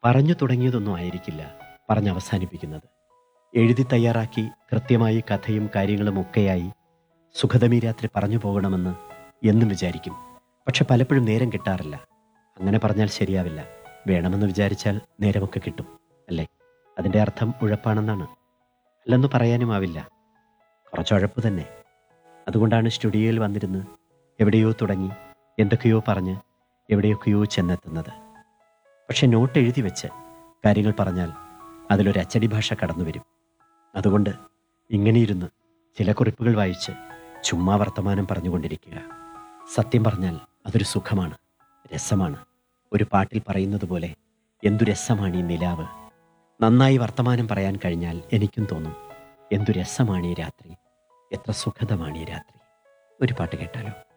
പറഞ്ഞു തുടങ്ങിയതൊന്നും ആയിരിക്കില്ല പറഞ്ഞ് അവസാനിപ്പിക്കുന്നത് എഴുതി തയ്യാറാക്കി കൃത്യമായി കഥയും കാര്യങ്ങളും ഒക്കെയായി സുഖതമീ രാത്രി പറഞ്ഞു പോകണമെന്ന് എന്നും വിചാരിക്കും പക്ഷെ പലപ്പോഴും നേരം കിട്ടാറില്ല അങ്ങനെ പറഞ്ഞാൽ ശരിയാവില്ല വേണമെന്ന് വിചാരിച്ചാൽ നേരമൊക്കെ കിട്ടും അല്ലേ അതിൻ്റെ അർത്ഥം ഉഴപ്പാണെന്നാണ് അല്ലെന്ന് പറയാനുമാവില്ല കുറച്ചുഴപ്പ് തന്നെ അതുകൊണ്ടാണ് സ്റ്റുഡിയോയിൽ വന്നിരുന്ന് എവിടെയോ തുടങ്ങി എന്തൊക്കെയോ പറഞ്ഞ് എവിടെയൊക്കെയോ ചെന്നെത്തുന്നത് പക്ഷെ നോട്ട് എഴുതി വെച്ച് കാര്യങ്ങൾ പറഞ്ഞാൽ അതിലൊരു അച്ചടി ഭാഷ കടന്നു വരും അതുകൊണ്ട് ഇങ്ങനെയിരുന്ന് ചില കുറിപ്പുകൾ വായിച്ച് ചുമ്മാ വർത്തമാനം പറഞ്ഞുകൊണ്ടിരിക്കുക സത്യം പറഞ്ഞാൽ അതൊരു സുഖമാണ് രസമാണ് ഒരു പാട്ടിൽ പറയുന്നത് പോലെ എന്തു രസമാണ് ഈ നിലാവ് നന്നായി വർത്തമാനം പറയാൻ കഴിഞ്ഞാൽ എനിക്കും തോന്നും എന്തു രസമാണ് ഈ രാത്രി എത്ര സുഖതമാണ് ഈ രാത്രി ഒരു പാട്ട് കേട്ടാലോ